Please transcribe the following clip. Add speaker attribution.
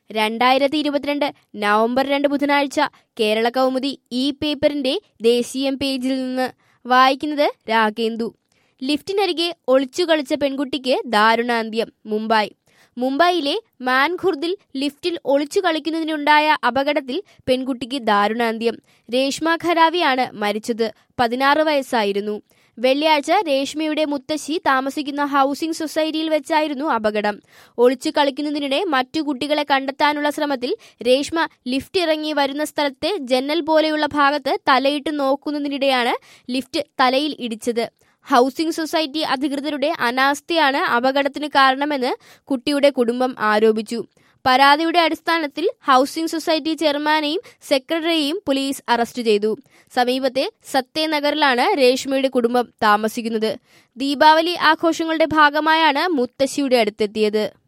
Speaker 1: രണ്ടായിരത്തി ഇരുപത്തിരണ്ട് നവംബർ രണ്ട് ബുധനാഴ്ച കേരള കൗമുദി ഈ പേപ്പറിന്റെ ദേശീയം പേജിൽ നിന്ന് വായിക്കുന്നത് രാഗേന്ദു ലിഫ്റ്റിനരികെ ഒളിച്ചു കളിച്ച പെൺകുട്ടിക്ക് ദാരുണാന്ത്യം മുംബൈ മുംബൈയിലെ മാൻഖുർദിൽ ലിഫ്റ്റിൽ ഒളിച്ചു കളിക്കുന്നതിനുണ്ടായ അപകടത്തിൽ പെൺകുട്ടിക്ക് ദാരുണാന്ത്യം രേഷ്മ ഖരാവിയാണ് മരിച്ചത് പതിനാറ് വയസ്സായിരുന്നു വെള്ളിയാഴ്ച രേഷ്മയുടെ മുത്തശ്ശി താമസിക്കുന്ന ഹൗസിംഗ് സൊസൈറ്റിയിൽ വെച്ചായിരുന്നു അപകടം ഒളിച്ചു കളിക്കുന്നതിനിടെ മറ്റു കുട്ടികളെ കണ്ടെത്താനുള്ള ശ്രമത്തിൽ രേഷ്മ ലിഫ്റ്റ് ഇറങ്ങി വരുന്ന സ്ഥലത്തെ ജന്നൽ പോലെയുള്ള ഭാഗത്ത് തലയിട്ട് നോക്കുന്നതിനിടെയാണ് ലിഫ്റ്റ് തലയിൽ ഇടിച്ചത് ഹൗസിംഗ് സൊസൈറ്റി അധികൃതരുടെ അനാസ്ഥയാണ് അപകടത്തിന് കാരണമെന്ന് കുട്ടിയുടെ കുടുംബം ആരോപിച്ചു പരാതിയുടെ അടിസ്ഥാനത്തിൽ ഹൗസിംഗ് സൊസൈറ്റി ചെയർമാനെയും സെക്രട്ടറിയെയും പോലീസ് അറസ്റ്റ് ചെയ്തു സമീപത്തെ സത്യനഗറിലാണ് രേഷ്മയുടെ കുടുംബം താമസിക്കുന്നത് ദീപാവലി ആഘോഷങ്ങളുടെ ഭാഗമായാണ് മുത്തശ്ശിയുടെ അടുത്തെത്തിയത്